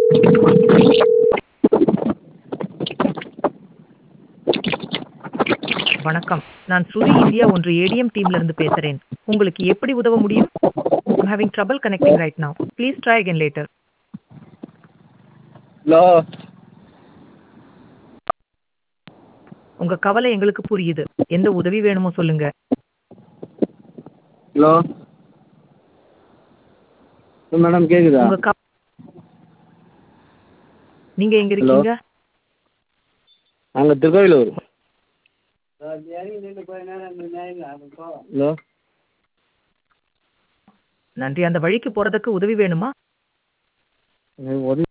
வணக்கம் நான் ஸ்ருதி இந்தியா ஒன்று ஏடிஎம் டீம்ல இருந்து பேசுறேன் உங்களுக்கு எப்படி உதவ முடியும் I'm having trouble connecting right now. Please try again later. Hello உங்க கவலை எங்களுக்கு புரியுது எந்த உதவி வேணுமோ சொல்லுங்க ஹலோ மேடம் கேட்குதா உங்க கவ- நீங்க எங்க Hello. இருக்கீங்க நாங்கள் திருக்கோவிலூர் ஹலோ நன்றி அந்த வழிக்கு போறதுக்கு உதவி வேணுமா எனக்கு உதவி